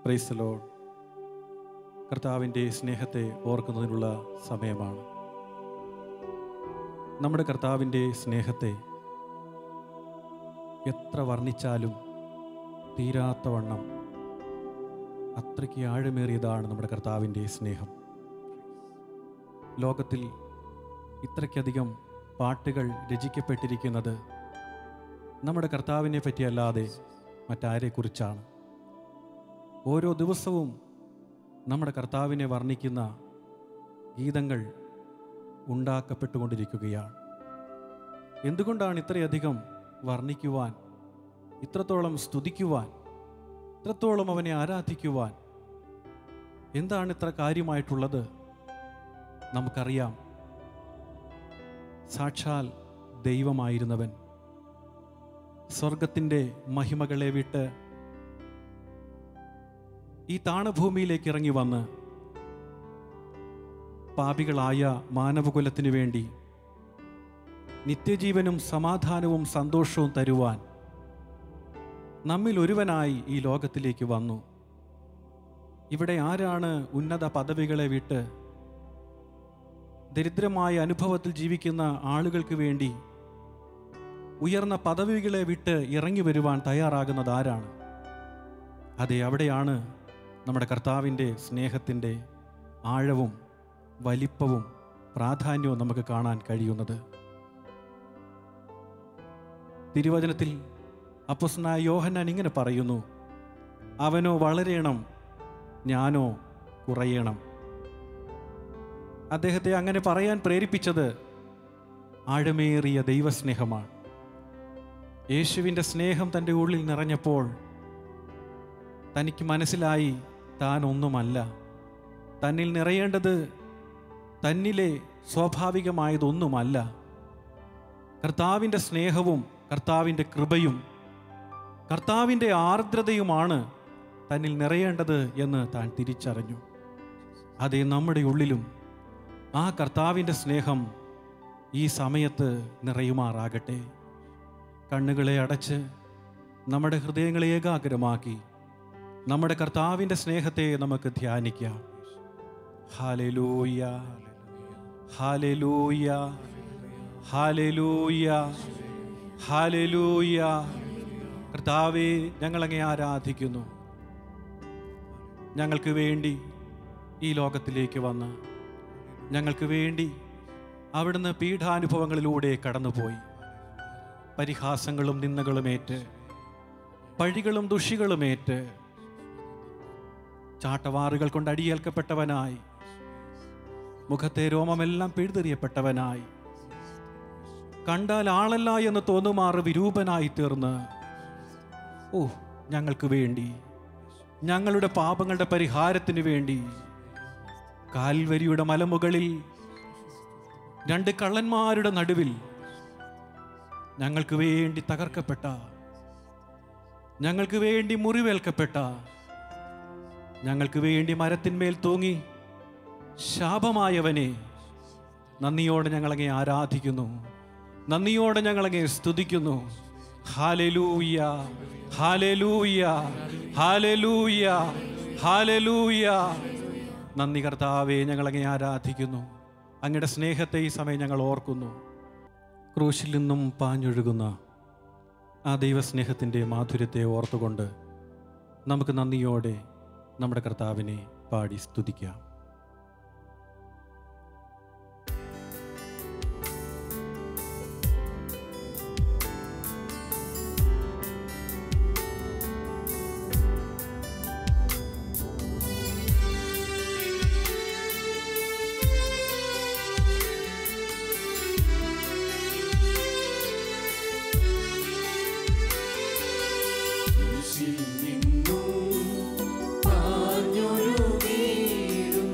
പ്രൈസലോ കർത്താവിൻ്റെ സ്നേഹത്തെ ഓർക്കുന്നതിനുള്ള സമയമാണ് നമ്മുടെ കർത്താവിൻ്റെ സ്നേഹത്തെ എത്ര വർണ്ണിച്ചാലും തീരാത്തവണ്ണം അത്രയ്ക്ക് ആഴമേറിയതാണ് നമ്മുടെ കർത്താവിൻ്റെ സ്നേഹം ലോകത്തിൽ ഇത്രയ്ക്കധികം പാട്ടുകൾ രചിക്കപ്പെട്ടിരിക്കുന്നത് നമ്മുടെ കർത്താവിനെ പറ്റിയല്ലാതെ മറ്റാരെക്കുറിച്ചാണ് ഓരോ ദിവസവും നമ്മുടെ കർത്താവിനെ വർണ്ണിക്കുന്ന ഗീതങ്ങൾ ഉണ്ടാക്കപ്പെട്ടുകൊണ്ടിരിക്കുകയാണ് എന്തുകൊണ്ടാണ് ഇത്രയധികം വർണ്ണിക്കുവാൻ ഇത്രത്തോളം സ്തുതിക്കുവാൻ ഇത്രത്തോളം അവനെ ആരാധിക്കുവാൻ എന്താണ് ഇത്ര കാര്യമായിട്ടുള്ളത് നമുക്കറിയാം സാക്ഷാൽ ദൈവമായിരുന്നവൻ സ്വർഗത്തിൻ്റെ മഹിമകളെ വിട്ട് ഈ താണഭൂമിയിലേക്ക് ഇറങ്ങി വന്ന് പാപികളായ മാനവകുലത്തിനു വേണ്ടി നിത്യജീവനും സമാധാനവും സന്തോഷവും തരുവാൻ നമ്മിൽ ഒരുവനായി ഈ ലോകത്തിലേക്ക് വന്നു ഇവിടെ ആരാണ് ഉന്നത പദവികളെ വിട്ട് ദരിദ്രമായ അനുഭവത്തിൽ ജീവിക്കുന്ന ആളുകൾക്ക് വേണ്ടി ഉയർന്ന പദവികളെ വിട്ട് ഇറങ്ങി വരുവാൻ തയ്യാറാകുന്നത് ആരാണ് അതെ അവിടെയാണ് നമ്മുടെ കർത്താവിൻ്റെ സ്നേഹത്തിൻ്റെ ആഴവും വലിപ്പവും പ്രാധാന്യവും നമുക്ക് കാണാൻ കഴിയുന്നത് തിരുവചനത്തിൽ അപ്പസ്നായ യോഹന്നാൻ ഇങ്ങനെ പറയുന്നു അവനോ വളരേണം ഞാനോ കുറയണം അദ്ദേഹത്തെ അങ്ങനെ പറയാൻ പ്രേരിപ്പിച്ചത് ആഴമേറിയ ദൈവസ്നേഹമാണ് യേശുവിൻ്റെ സ്നേഹം തൻ്റെ ഉള്ളിൽ നിറഞ്ഞപ്പോൾ തനിക്ക് മനസ്സിലായി താൻ ഒന്നുമല്ല തന്നിൽ നിറയേണ്ടത് തന്നിലെ സ്വാഭാവികമായതൊന്നുമല്ല കർത്താവിൻ്റെ സ്നേഹവും കർത്താവിൻ്റെ കൃപയും കർത്താവിൻ്റെ ആർദ്രതയുമാണ് തന്നിൽ നിറയേണ്ടത് എന്ന് താൻ തിരിച്ചറിഞ്ഞു അതേ നമ്മുടെ ഉള്ളിലും ആ കർത്താവിൻ്റെ സ്നേഹം ഈ സമയത്ത് നിറയുമാറാകട്ടെ കണ്ണുകളെ അടച്ച് നമ്മുടെ ഹൃദയങ്ങളെ ഏകാഗ്രമാക്കി നമ്മുടെ കർത്താവിൻ്റെ സ്നേഹത്തെ നമുക്ക് ധ്യാനിക്കാം ഹാലലൂയ ഹാലലൂയ ഹാലലൂയ ഹാലലൂയ കർത്താവെ ഞങ്ങളങ്ങെ ആരാധിക്കുന്നു ഞങ്ങൾക്ക് വേണ്ടി ഈ ലോകത്തിലേക്ക് വന്ന് ഞങ്ങൾക്ക് വേണ്ടി അവിടുന്ന് പീഠാനുഭവങ്ങളിലൂടെ കടന്നുപോയി പരിഹാസങ്ങളും നിന്ദകളുമേറ്റ് പഴികളും ദുഷികളുമേറ്റ് ചാട്ടവാറുകൾ കൊണ്ട് അടിയേൽക്കപ്പെട്ടവനായി മുഖത്തെ രോമമെല്ലാം പിഴുതെറിയപ്പെട്ടവനായി കണ്ടാൽ ആളല്ല എന്ന് തോന്നുമാറ് വിരൂപനായി തീർന്ന് ഓ ഞങ്ങൾക്ക് വേണ്ടി ഞങ്ങളുടെ പാപങ്ങളുടെ പരിഹാരത്തിന് വേണ്ടി കാൽവരിയുടെ മലമുകളിൽ രണ്ട് കള്ളന്മാരുടെ നടുവിൽ ഞങ്ങൾക്ക് വേണ്ടി തകർക്കപ്പെട്ട ഞങ്ങൾക്ക് വേണ്ടി മുറിവേൽക്കപ്പെട്ട ഞങ്ങൾക്ക് വേണ്ടി മരത്തിന്മേൽ തൂങ്ങി ശാപമായവനെ നന്ദിയോടെ ഞങ്ങളങ്ങെ ആരാധിക്കുന്നു നന്ദിയോടെ ഞങ്ങളങ്ങെ സ്തുതിക്കുന്നു ഹാലലൂയ ഹാലലൂയ ഹാലലൂയ ഹാലലൂയ നന്ദി കർത്താവെ ഞങ്ങളങ്ങെ ആരാധിക്കുന്നു അങ്ങയുടെ സ്നേഹത്തെ ഈ സമയം ഞങ്ങൾ ഓർക്കുന്നു ക്രൂശിൽ നിന്നും പാഞ്ഞൊഴുകുന്ന ആ ദൈവസ്നേഹത്തിൻ്റെ മാധുര്യത്തെ ഓർത്തുകൊണ്ട് നമുക്ക് നന്ദിയോടെ നമ്മുടെ കർത്താവിനെ പാടി സ്തുതിക്കാം ക്രൂശിൽ നിന്നും പാഞ്ഞൊഴുകിയിടും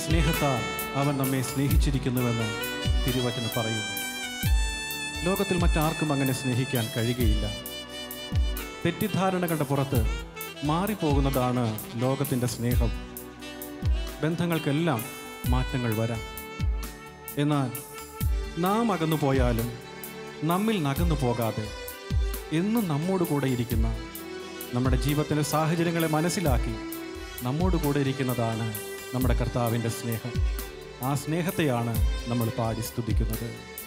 സ്നേഹത്താൽ അവൻ നമ്മെ സ്നേഹിച്ചിരിക്കുന്നുവെന്ന് തിരുവചനം പറയുന്നു ലോകത്തിൽ മറ്റാർക്കും അങ്ങനെ സ്നേഹിക്കാൻ കഴിയുകയില്ല തെറ്റിദ്ധാരണകളുടെ പുറത്ത് മാറിപ്പോകുന്നതാണ് ലോകത്തിൻ്റെ സ്നേഹം ബന്ധങ്ങൾക്കെല്ലാം മാറ്റങ്ങൾ വരാം എന്നാൽ നാം അകന്നു പോയാലും നമ്മിൽ നകന്നു പോകാതെ എന്നും നമ്മോട് കൂടെ ഇരിക്കുന്ന നമ്മുടെ ജീവിതത്തിൻ്റെ സാഹചര്യങ്ങളെ മനസ്സിലാക്കി നമ്മോട് കൂടെ ഇരിക്കുന്നതാണ് നമ്മുടെ കർത്താവിൻ്റെ സ്നേഹം ആ സ്നേഹത്തെയാണ് നമ്മൾ പാടി സ്തുതിക്കുന്നത്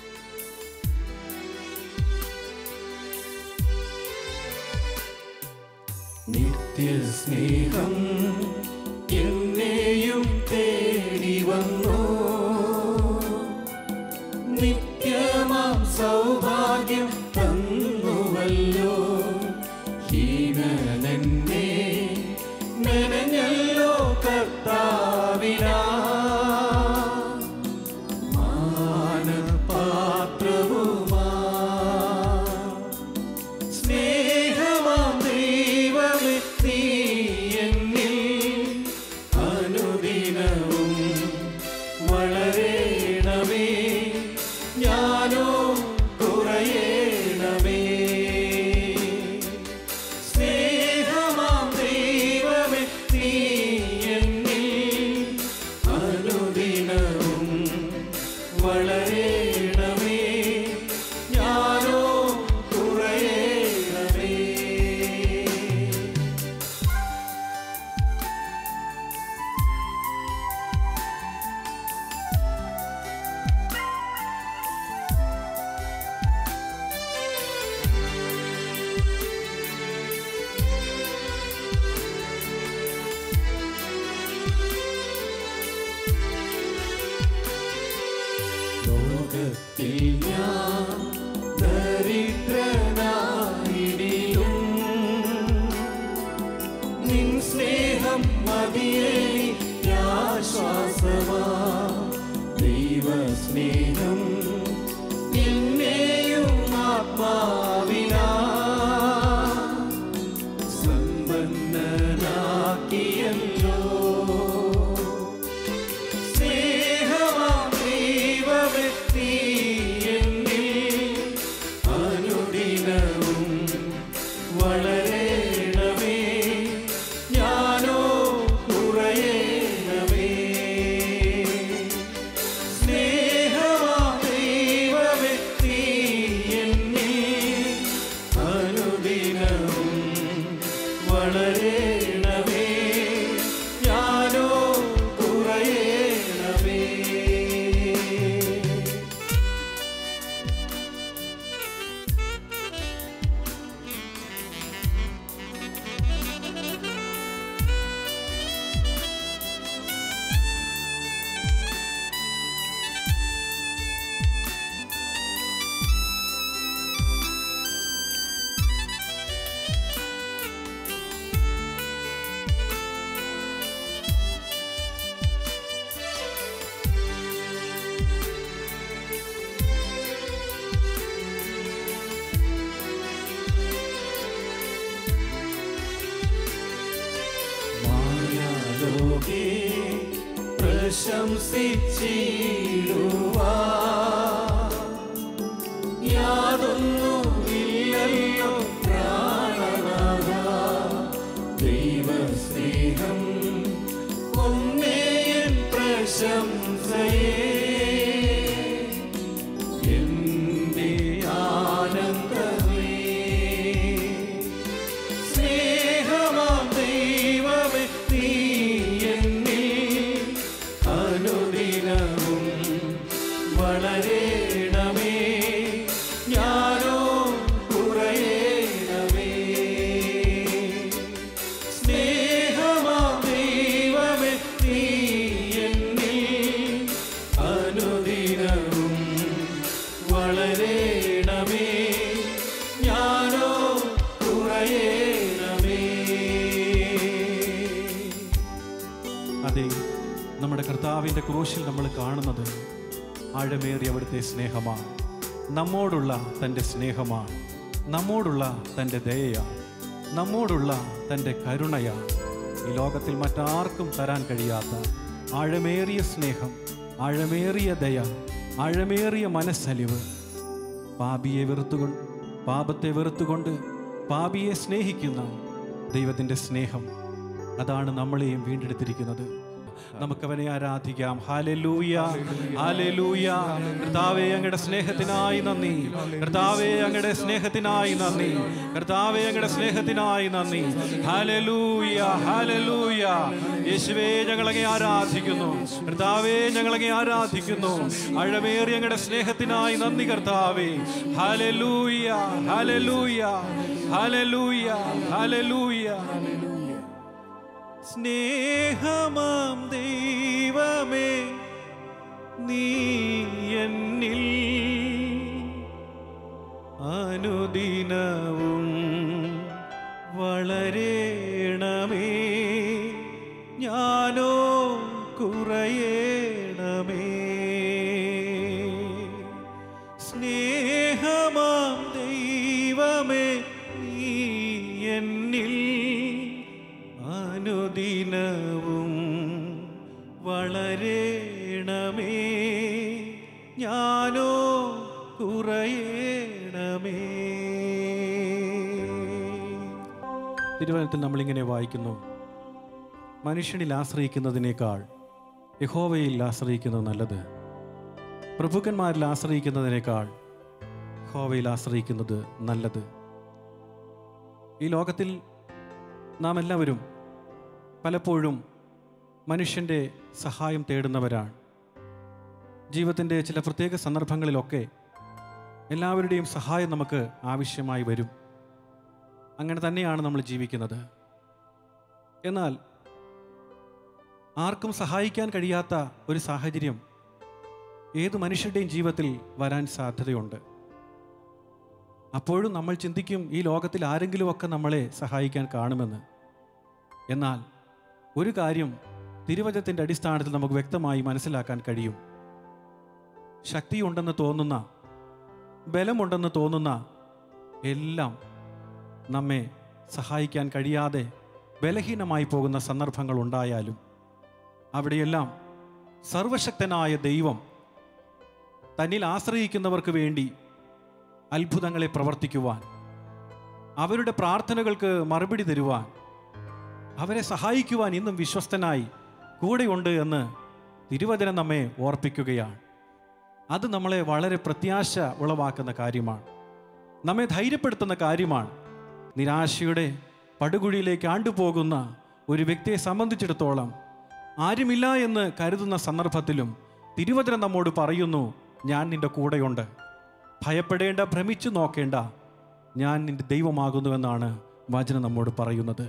നിത്യസ്നേഹം എന്നെയും തേടി വന്നു നിത്യമാം സൗഭാഗ്യം തന്നുവല്ലോ ഹീനനെന്നെ മെനഞ്ഞല്ലോ കർത്താവിനാ മാനപാത്രവുമാ സ്നേഹമാം ദൈവമേ നീ എന്നിൽ അനുദിനവും വളരേണമേ ഞാനോ കുറയേണമേ സ്നേഹമാം ദൈവമേ നീ എന്നിൽ അനുദിനവും വളരേണമേ ഞാനോ കുറയേണമേ ലോകത്തിൽ ഞാൻ ദരിദ്രനായിടിലും നിൻ സ്നേഹം മതിയേലി ആശ്വാസമാ ദൈവ സ്നേഹം എന്നെയും ആത്മാവിനാ സമ്പന്നനാക്കിയല്ലോ സ്നേഹമാം ദൈവമേ നീ എന്നിൽ അനുദിനവും വളരേണമേ ഞാനോ കുറയേണമേ സ്നേഹമാം ദൈവമേ നീ എന്നിൽ അനുദിനവും വളരേണമേ ഞാനോ കുറയേണമേ മായാലോകേ പ്രശംസിച്ചിടുവാ യാതൊന്നുമില്ലല്ലോ പ്രാണനാഥ ദൈവസ്നേഹം ഒന്നേയൻ പ്രശംസയേ എന്റെ ആനന്ദമേ സ്നേഹമാം ദൈവമേ നീ എന്നിൽ അനുദിനവും വളരേണമേ ഞാനോ കുറയേണമേ സ്നേഹമാം ദൈവമേ നീ എന്നിൽ അനുദിനവും വളരേണമേ ഞാനോ കുറയേണമേ അതെ നമ്മുടെ കർത്താവിൻ്റെ ക്രൂശിൽ നമ്മൾ കാണുന്നത് ആഴമേറിയ അവിടുത്തെ സ്നേഹമാണ് നമ്മോടുള്ള തൻ്റെ സ്നേഹമാണ് നമ്മോടുള്ള തൻ്റെ ദയയാണ് നമ്മോടുള്ള തൻ്റെ കരുണയാണ് ഈ ലോകത്തിൽ മറ്റാർക്കും തരാൻ കഴിയാത്ത ആഴമേറിയ സ്നേഹം ആഴമേറിയ ദയ ആഴമേറിയ മനസ്സലിവ് പാപിയെ വെറുത്തുകൊണ്ട് പാപത്തെ വെറുത്തുകൊണ്ട് പാപിയെ സ്നേഹിക്കുന്ന ദൈവത്തിൻ്റെ സ്നേഹം അതാണ് നമ്മളെയും വീണ്ടെടുത്തിരിക്കുന്നത് നമുക്കവനെ ആരാധിക്കാം ഹാലലൂയ ഹാലലൂയ കർത്താവെ അങ്ങയുടെ സ്നേഹത്തിനായി നന്ദി കർത്താവെ അങ്ങയുടെ സ്നേഹത്തിനായി നന്ദി കർത്താവെ അങ്ങയുടെ സ്നേഹത്തിനായി നന്ദി ഹാലലൂയ ഹാലലൂയ യേശുവേ ഞങ്ങളങ്ങെ ആരാധിക്കുന്നു കർത്താവെ ഞങ്ങളങ്ങെ ആരാധിക്കുന്നു അഴമേറി അങ്ങയുടെ സ്നേഹത്തിനായി നന്ദി കർത്താവേ ഹാലലൂയ ഹാലലൂയ ഹാലലൂയ ഹാലലൂയ സ്നേഹമാം ദൈവമേ നീ എന്നിൽ അനുദിനവും വളരേണമേ ഞാനോ കുറയേണമേ സ്നേഹമാം ദൈവമേ നീ എന്നിൽ അനുദിനവും വളരേണമേ ഞാനോ കുറയേണമേ തിരുവനന്തപുരത്തിൽ നമ്മളിങ്ങനെ വായിക്കുന്നു മനുഷ്യനിൽ ആശ്രയിക്കുന്നതിനേക്കാൾ യഹോവയിൽ ആശ്രയിക്കുന്നത് നല്ലത് പ്രഭുക്കന്മാരിൽ ആശ്രയിക്കുന്നതിനേക്കാൾ യഹോവയിൽ ആശ്രയിക്കുന്നത് നല്ലത് ഈ ലോകത്തിൽ നാം എല്ലാവരും പലപ്പോഴും മനുഷ്യൻ്റെ സഹായം തേടുന്നവരാണ് ജീവിതത്തിൻ്റെ ചില പ്രത്യേക സന്ദർഭങ്ങളിലൊക്കെ എല്ലാവരുടെയും സഹായം നമുക്ക് ആവശ്യമായി വരും അങ്ങനെ തന്നെയാണ് നമ്മൾ ജീവിക്കുന്നത് എന്നാൽ ആർക്കും സഹായിക്കാൻ കഴിയാത്ത ഒരു സാഹചര്യം ഏത് മനുഷ്യരുടെയും ജീവിതത്തിൽ വരാൻ സാധ്യതയുണ്ട് അപ്പോഴും നമ്മൾ ചിന്തിക്കും ഈ ലോകത്തിൽ ആരെങ്കിലുമൊക്കെ നമ്മളെ സഹായിക്കാൻ കാണുമെന്ന് എന്നാൽ ഒരു കാര്യം തിരുവചനത്തിൻ്റെ അടിസ്ഥാനത്തിൽ നമുക്ക് വ്യക്തമായി മനസ്സിലാക്കാൻ കഴിയും ശക്തിയുണ്ടെന്ന് തോന്നുന്ന ബലമുണ്ടെന്ന് തോന്നുന്ന എല്ലാം നമ്മെ സഹായിക്കാൻ കഴിയാതെ ബലഹീനമായി പോകുന്ന സന്ദർഭങ്ങൾ ഉണ്ടായാലും അവിടെയെല്ലാം സർവശക്തനായ ദൈവം തന്നിൽ ആശ്രയിക്കുന്നവർക്ക് വേണ്ടി അത്ഭുതങ്ങളെ പ്രവർത്തിക്കുവാൻ അവരുടെ പ്രാർത്ഥനകൾക്ക് മറുപടി തരുവാൻ അവരെ സഹായിക്കുവാൻ ഇന്നും വിശ്വസ്തനായി കൂടെയുണ്ട് എന്ന് തിരുവചനം നമ്മെ ഓർപ്പിക്കുകയാണ് അത് നമ്മളെ വളരെ പ്രത്യാശ ഉളവാക്കുന്ന കാര്യമാണ് നമ്മെ ധൈര്യപ്പെടുത്തുന്ന കാര്യമാണ് നിരാശയുടെ പടുകുഴിയിലേക്ക് ആണ്ടുപോകുന്ന ഒരു വ്യക്തിയെ സംബന്ധിച്ചിടത്തോളം ആരുമില്ല എന്ന് കരുതുന്ന സന്ദർഭത്തിലും തിരുവചനം നമ്മോട് പറയുന്നു ഞാൻ നിന്റെ കൂടെയുണ്ട് ഭയപ്പെടേണ്ട ഭ്രമിച്ചു നോക്കേണ്ട ഞാൻ നിന്റെ ദൈവമാകുന്നുവെന്നാണ് വചനം നമ്മോട് പറയുന്നത്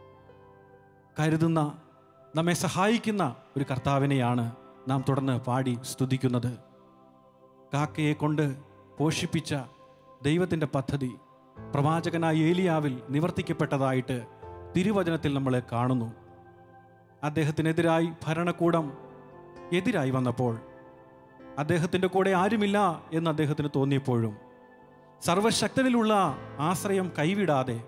കരുതുന്ന നമ്മെ സഹായിക്കുന്ന ഒരു കർത്താവിനെയാണ് നാം തുടർന്ന് പാടി സ്തുതിക്കുന്നത് കാക്കയെ കൊണ്ട് പോഷിപ്പിച്ച ദൈവത്തിൻ്റെ പദ്ധതി പ്രവാചകനായ ഏലിയാവിൽ നിവർത്തിക്കപ്പെട്ടതായിട്ട് തിരുവചനത്തിൽ നമ്മൾ കാണുന്നു അദ്ദേഹത്തിനെതിരായി ഭരണകൂടം എതിരായി വന്നപ്പോൾ അദ്ദേഹത്തിൻ്റെ കൂടെ ആരുമില്ല എന്ന് അദ്ദേഹത്തിന് തോന്നിയപ്പോഴും സർവശക്തനിലുള്ള ആശ്രയം കൈവിടാതെ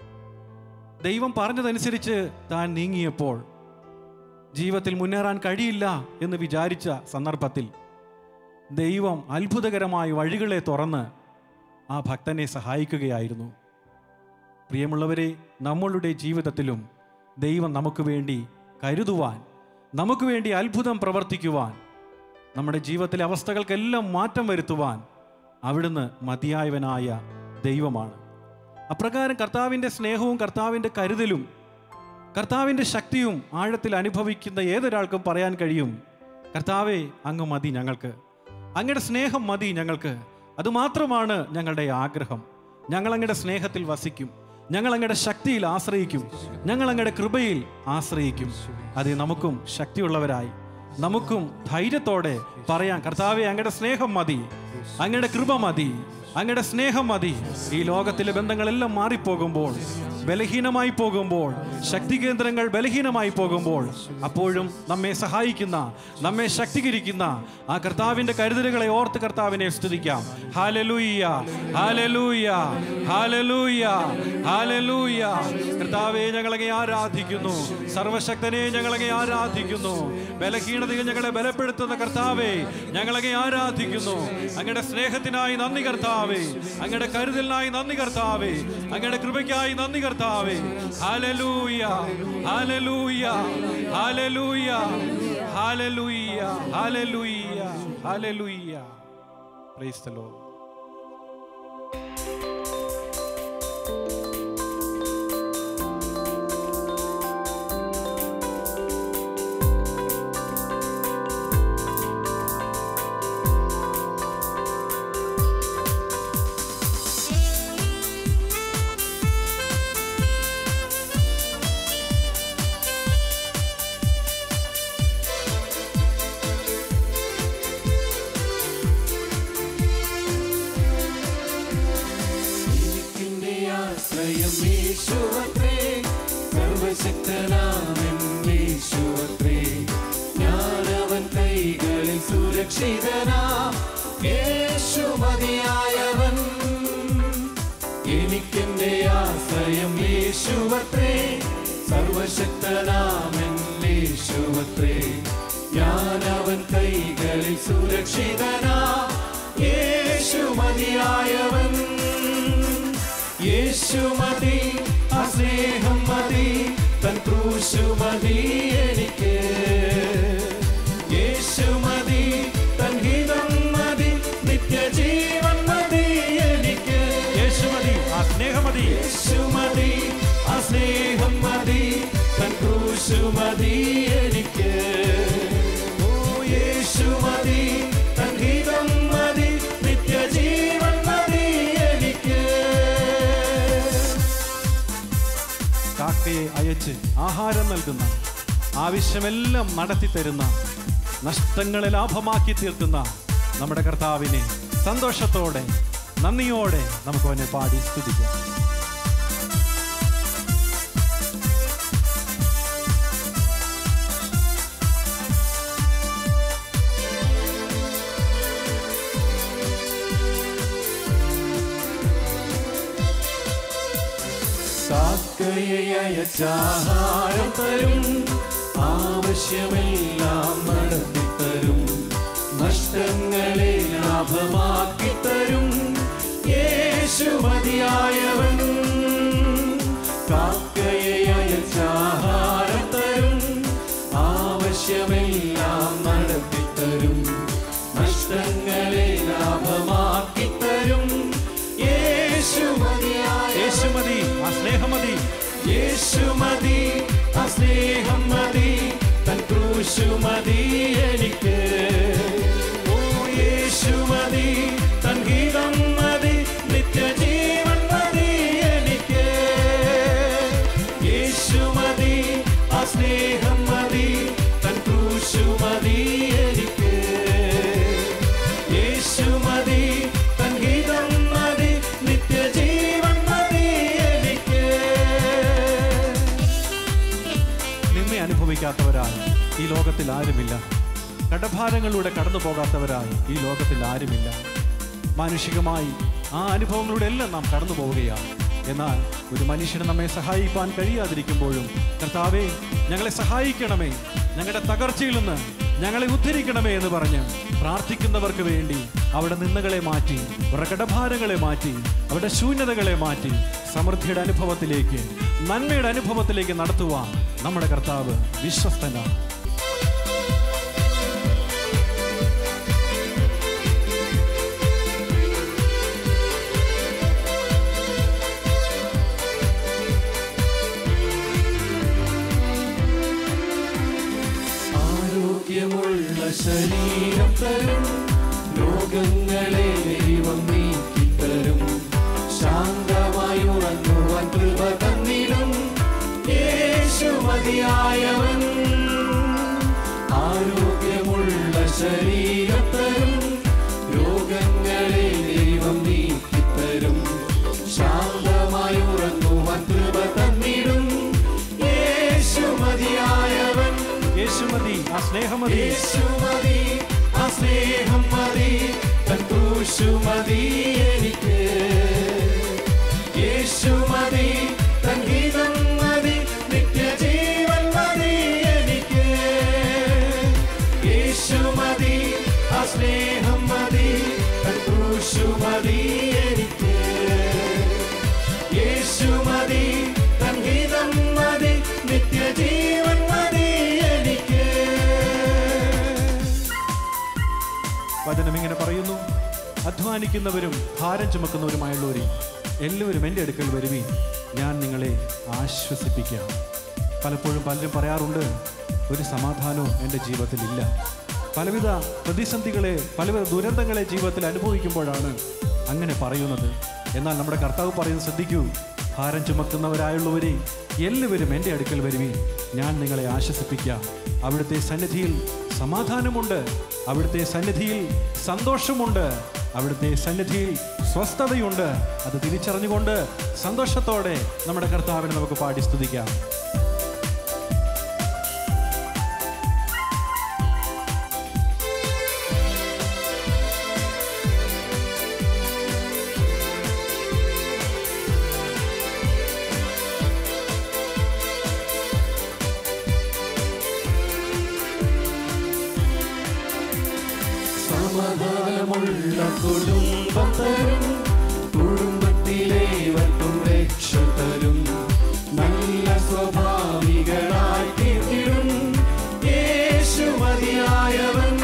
ദൈവം പറഞ്ഞതനുസരിച്ച് താൻ നീങ്ങിയപ്പോൾ ജീവിതത്തിൽ മുന്നേറാൻ കഴിയില്ല എന്ന് വിചാരിച്ച സന്ദർഭത്തിൽ ദൈവം അത്ഭുതകരമായ വഴികളെ തുറന്ന് ആ ഭക്തനെ സഹായിക്കുകയായിരുന്നു പ്രിയമുള്ളവരെ നമ്മളുടെ ജീവിതത്തിലും ദൈവം നമുക്ക് വേണ്ടി കരുതുവാൻ നമുക്ക് വേണ്ടി അത്ഭുതം പ്രവർത്തിക്കുവാൻ നമ്മുടെ ജീവിതത്തിലെ അവസ്ഥകൾക്കെല്ലാം മാറ്റം വരുത്തുവാൻ അവിടുന്ന് മതിയായവനായ ദൈവമാണ് അപ്രകാരം കർത്താവിൻ്റെ സ്നേഹവും കർത്താവിൻ്റെ കരുതലും കർത്താവിൻ്റെ ശക്തിയും ആഴത്തിൽ അനുഭവിക്കുന്ന ഏതൊരാൾക്കും പറയാൻ കഴിയും കർത്താവെ അങ്ങ് മതി ഞങ്ങൾക്ക് അങ്ങയുടെ സ്നേഹം മതി ഞങ്ങൾക്ക് അതുമാത്രമാണ് ഞങ്ങളുടെ ആഗ്രഹം ഞങ്ങൾ അങ്ങയുടെ സ്നേഹത്തിൽ വസിക്കും ഞങ്ങൾ അങ്ങയുടെ ശക്തിയിൽ ആശ്രയിക്കും ഞങ്ങൾ അങ്ങയുടെ കൃപയിൽ ആശ്രയിക്കും അത് നമുക്കും ശക്തിയുള്ളവരായി നമുക്കും ധൈര്യത്തോടെ പറയാം കർത്താവെ അങ്ങയുടെ സ്നേഹം മതി അങ്ങയുടെ കൃപ മതി അങ്ങയുടെ സ്നേഹം മതി ഈ ലോകത്തിലെ ബന്ധങ്ങളെല്ലാം മാറിപ്പോകുമ്പോൾ ബലഹീനമായി പോകുമ്പോൾ ശക്തി കേന്ദ്രങ്ങൾ ബലഹീനമായി പോകുമ്പോൾ അപ്പോഴും നമ്മെ സഹായിക്കുന്ന നമ്മെ ശക്തീകരിക്കുന്ന ആ കർത്താവിന്റെ കരുതലുകളെ ഓർത്ത് കർത്താവിനെ സ്തുതിക്കാം ഹാലലൂയ്യ ഹാലലൂയ്യ ഹാലലൂയ്യ ഹാലലൂയ്യ കർത്താവെ ഞങ്ങളെ ആരാധിക്കുന്നു സർവശക്തനെ ഞങ്ങളെ ആരാധിക്കുന്നു ബലഹീനതയെ ഞങ്ങളെ ബലപ്പെടുത്തുന്ന കർത്താവെ ഞങ്ങളെ ആരാധിക്കുന്നു അങ്ങയുടെ സ്നേഹത്തിനായി നന്ദി കർത്താവേ അങ്ങയുടെ കരുതലിനായി നന്ദി കർത്താവേ അങ്ങയുടെ കൃപയ്ക്കായി നന്ദി കർത്താവേ hallelujah hallelujah hallelujah hallelujah hallelujah hallelujah praise the Lord എനിക്കെന്റെ ആശ്രയം യേശുവത്രേ സർവശക്തനാമൻ യേശുവത്രേ ഞാനവൻ കൈകളിൽ സുരക്ഷിതനാ യേശു മതിയായവൻ എനിക്കെന്റെ ആശ്രയം യേശുവത്രേ സർവശക്തനാമൻ യേശുവത്രേ ഞാനവൻ കൈകളിൽ സുരക്ഷിതനാ യേശു മതിയായവൻ യേശു മതി ആ സ്നേഹം മതി തൻ ക്രൂശു മതി എനിക്ക് യേശു മതി തൻ ഹിതം മതി നിത്യജീവൻ മതി എനിക്ക് യേശു മതി ആ സ്നേഹമതി യേശു മതി ആ സ്നേഹം മതി തൻ ക്രൂശു മതി എനിക്ക് ഓ യേശു മതി തൻ ഹിതം മതി നിത്യജീവൻ മതി എനിക്ക് കാക്കയെ അയച്ച് ആഹാരം നൽകുന്ന ആവശ്യമെല്ലാം നടത്തി തരുന്ന നഷ്ടങ്ങളെ ലാഭമാക്കി തീർക്കുന്ന നമ്മുടെ കർത്താവിനെ സന്തോഷത്തോടെ നന്ദിയോടെ നമുക്ക് അവനെ പാടി സ്തുതിക്കാം കാക്കയെ അയച്ചാഹാരം തരും ആവശ്യമെല്ലാം നടത്തി തരും നഷ്ടങ്ങളെ ലാഭമാക്കി തരും യേശു മതിയായവൻ കാക്കയെ അയച്ചാഹാരം തരും ആവശ്യമെല്ലാം നടത്തി തരും നഷ്ടങ്ങളെ ലാഭമാക്കി തരും യേശു മതിയായ യേശു മതി ആ സ്നേഹമതി യേശു മതി ആ സ്നേഹം മതി തൻ ക്രൂശു മതി എനിക്ക് ഓ യേശു മതി തൻ ഗീതം മതി നിത്യജീവൻ മതി എനിക്ക് യേശു മതി ആ സ്നേഹം മതി തൻ ക്രൂശു മതി എനിക്ക് യേശു മതി തൻ ഗീതം മതി നിത്യജീവൻ മതി എനിക്ക് നിന്നെ അനുഭവിക്കാത്തവരായി ഈ ലോകത്തിൽ ആരുമില്ല കടഭാരങ്ങളിലൂടെ കടന്നു പോകാത്തവരായി ഈ ലോകത്തിൽ ആരുമില്ല മാനുഷികമായി ആ അനുഭവങ്ങളിലൂടെ എല്ലാം നാം കടന്നു പോവുകയാണ് എന്നാൽ ഒരു മനുഷ്യന് നമ്മെ സഹായിക്കാൻ കഴിയാതിരിക്കുമ്പോഴും കർത്താവേ ഞങ്ങളെ സഹായിക്കണമേ ഞങ്ങളുടെ തകർച്ചയിൽ നിന്ന് ഞങ്ങളെ ഉദ്ധരിക്കണമേ എന്ന് പറഞ്ഞ് പ്രാർത്ഥിക്കുന്നവർക്ക് വേണ്ടി അവിടെ നിന്ദകളെ മാറ്റി അവരുടെ കടഭാരങ്ങളെ മാറ്റി അവരുടെ ശൂന്യതകളെ മാറ്റി സമൃദ്ധിയുടെ അനുഭവത്തിലേക്ക് നന്മയുടെ അനുഭവത്തിലേക്ക് നടത്തുവാൻ നമ്മുടെ കർത്താവ് വിശ്വസ്തനാണ് ആരോഗ്യമുള്ള ശരീരം തരും രോഗങ്ങളെ ദൈവം നീക്കിത്തരും ശാന്തമായി ഉറങ്ങുവാൻ കൃപ തന്നിടും യേശു മതിയായവൻ സ്നേഹം മതി യേശു മതി ആ സ്നേഹം മതി തൻ ക്രൂശു മതി എനിക്ക് യേശു മതി തൻ ഗീതം മതി നിത്യജീവൻ മതി എനിക്ക് യേശു മതി ആ സ്നേഹം മതി തൻ ക്രൂശു മതി എനിക്ക് യേശു മതി തൻ ഗീതം മതി നിത്യജീവൻ മതി എനിക്ക് വചനം ഇങ്ങനെ പറയുന്നു അധ്വാനിക്കുന്നവരും ഭാരം ചുമക്കുന്നവരുമായുള്ളവരെ എല്ലാവരും എൻ്റെ അടുക്കൽ വരുവീൻ ഞാൻ നിങ്ങളെ ആശ്വസിപ്പിക്കാം പലപ്പോഴും പലരും പറയാറുണ്ട് ഒരു സമാധാനവും എൻ്റെ ജീവിതത്തിലില്ല പലവിധ പ്രതിസന്ധികളെ പലവിധ ദുരന്തങ്ങളെ ജീവിതത്തിൽ അനുഭവിക്കുമ്പോഴാണ് അങ്ങനെ പറയുന്നത് എന്നാൽ നമ്മുടെ കർത്താവ് പറയുന്നത് ശ്രദ്ധിക്കൂ ഭാരം ചുമക്കുന്നവരായുള്ളവരെ എല്ലാവരും എൻ്റെ അടുക്കൽ വരുവീൻ ഞാൻ നിങ്ങളെ ആശ്വസിപ്പിക്കാം അവിടുത്തെ സന്നിധിയിൽ സമാധാനമുണ്ട് അവിടുത്തെ സന്നിധിയിൽ സന്തോഷമുണ്ട് അവിടുത്തെ സന്നിധിയിൽ സ്വസ്ഥതയുണ്ട് അത് തിരിച്ചറിഞ്ഞുകൊണ്ട് സന്തോഷത്തോടെ നമ്മുടെ കർത്താവിനെ നമുക്ക് പാടി സ്തുതിക്കാം സമാധാനമുള്ള കുടുംബം തരും കുടുംബത്തിലേവർക്കും രക്ഷ തരും നല്ല സ്വഭാവികളായി തീർത്തിടും യേശു മതിയായവൻ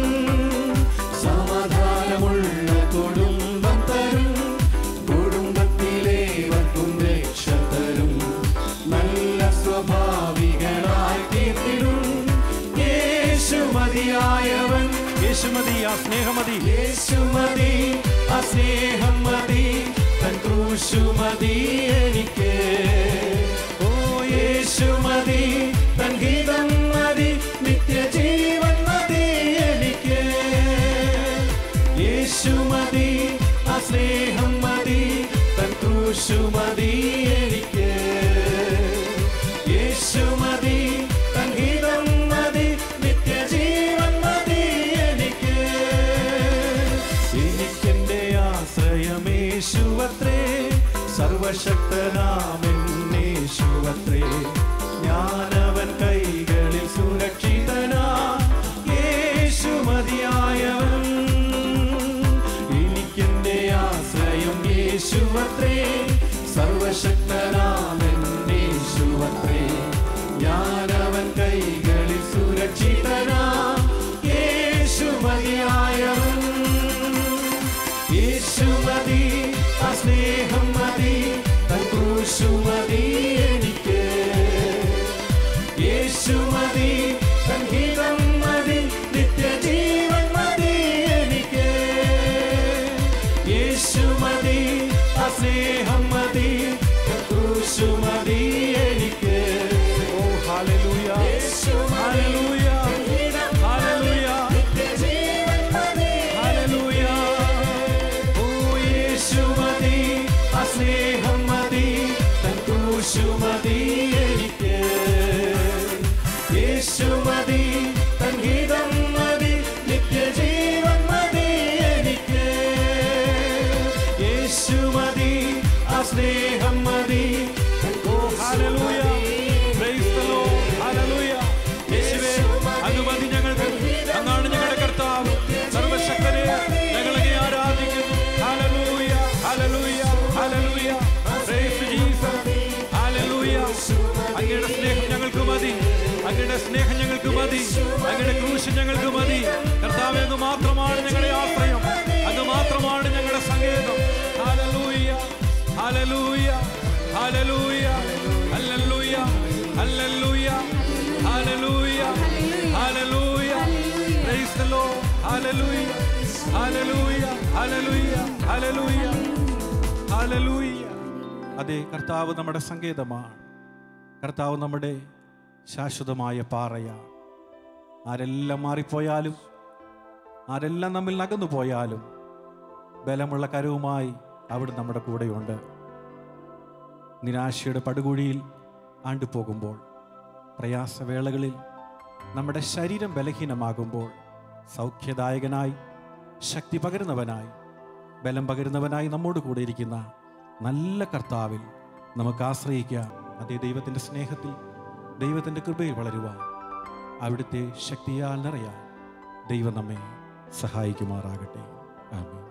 സമാധാനമുള്ള കുടുംബം തരും കുടുംബത്തിലേവർക്കും രക്ഷ തരും നല്ല സ്വഭാവികളായി തീർത്തിടും യേശു മതിയായവൻ യേശുമതി ആ സ്നേഹമതി യേശു മതി ആ സ്നേഹം മതി തൻ ക്രൂശു മതി എനിക്ക് ഓ യേശു മതി തൻ ഗീതം മതി നിത്യജീവൻ മതി എനിക്ക് യേശു മതി ആ സ്നേഹം മതി തൻ ക്രൂശു മതി എനിക്ക് യേശു മതി തൻ ഗീതം മതി നിത്യജീവൻ മതി എനിക്ക് എനിക്കെന്റെ ആശ്രയമേശുവത്രേ സർവശക്തനാമെന്നേശുവത്രേ ഞാനവൻ കൈകളിൽ സുരക്ഷിതനാ യേശു മതിയായവൻ എനിക്കെന്റെ ആശ്രയം യേശുവത്രേ സർവശക്തനാമെന്നേശുവത്രേ ഞാനവൻ കൈകളിൽ സുരക്ഷിതനാ യേശു മതിയായവൻ യേശു മതി ആ സ്നേഹം മതി തൻ ക്രൂശു മതി എനിക്ക് യേശു മതി തൻ ഗീതം മതി നിത്യജീവൻ മതി എനിക്ക് യേശു മതി ആ സ്നേഹം മതി തൻ ക്രൂശു മതി എനിക്ക് ഓ ഹാലലൂയ യേശു മതി ഹാലലൂയ തൻ ഗീതം ഹാലലൂയ നിത്യജീവൻ മതി ഹാലലൂയ ഓ യേശു മതി ആ സ്നേഹം മതി തൻ ക്രൂശു മതി എനിക്ക് യേശു മതി തൻ ഗീതം മതി നിത്യജീവൻ മതി എനിക്ക് യേശു മതി ആ സ്നേഹം മതി തൻ ഓ hallelujah praise the Lord hallelujah യേശുവേ അങ്ങ് മതി ഞങ്ങൾക്ക് അങ്ങാണ് ഞങ്ങളുടെ കർത്താവ് സർവശക്തനെ ഞങ്ങളെ ആരാധിക്കുന്നു hallelujah hallelujah hallelujah praise Jesus hallelujah അങ്ങയുടെ സ്നേഹം ഞങ്ങൾക്ക് മതി അങ്ങയുടെ സ്നേഹം ഞങ്ങൾക്ക് മതി അങ്ങയുടെ ക്രൂശ് ഞങ്ങൾക്ക് മതി കർത്താവേ അങ്ങ് മാത്രമാണ് ഞങ്ങളുടെ ആശ്രയം അങ്ങ് മാത്രമാണ് ഞങ്ങളുടെ സങ്കേതം hallelujah hallelujah hallelujah hallelujah hallelujah hallelujah hallelujah praise the Lord hallelujah hallelujah hallelujah hallelujah hallelujah അതെ കർത്താവ് നമ്മുടെ സങ്കേതമാണ് കർത്താവ് നമ്മുടെ ശാശ്വതമായ പാറയാണ് ആരെല്ലാം മാറിപ്പോയാലും ആരെല്ലാം നമ്മിൽ നകന്നു പോയാലും ബലമുള്ള കരവുമായി അവിടെ നമ്മുടെ കൂടെയുണ്ട് നിരാശയുടെ പടുകുഴിയിൽ ആണ്ടുപോകുമ്പോൾ പ്രയാസവേളകളിൽ നമ്മുടെ ശരീരം ബലഹീനമാകുമ്പോൾ സൗഖ്യദായകനായി ശക്തി പകരുന്നവനായി ബലം പകരുന്നവനായി നമ്മോട് കൂടെ ഇരിക്കുന്ന നല്ല കർത്താവിൽ നമുക്ക് ആശ്രയിക്കാം അതേ ദൈവത്തിൻ്റെ സ്നേഹത്തിൽ ദൈവത്തിൻ്റെ കൃപയിൽ വളരുവാൻ അവിടുത്തെ ശക്തിയാൽ നിറയാൻ ദൈവം നമ്മെ സഹായിക്കുമാറാകട്ടെ ആമേൻ